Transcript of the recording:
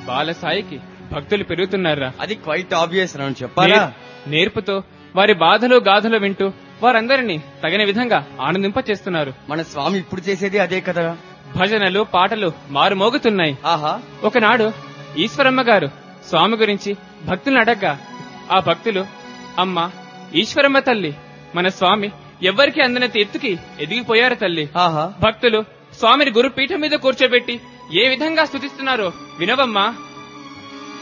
బాలసాయికి భక్తులు పెరుగుతున్నారా అది quiet obvious రాను చెప్పాలా నేర్- నేర్పుతో వారి బాధలు గాథలు వింటూ వారందరినీ తగిన విధంగా ఆనందింప చేస్తున్నారు మన స్వామి ఇప్పుడు చేసేది అదే కదా భజనలు పాటలు మారుమోగుతున్నాయి ఆహా ఒకనాడు ఈశ్వరమ్మ గారు స్వామి గురించి భక్తులను అడగ్గా ఆ భక్తులు అమ్మ ఈశ్వరమ్మ తల్లి మన స్వామి ఎవ్వరికి అందనంత ఎత్తుకి ఎదిగిపోయారు తల్లి ఆహా భక్తులు స్వామిని గురుపీఠం మీద కూర్చోబెట్టి ఏ విధంగా స్థుతిస్తున్నారో వినవమ్మా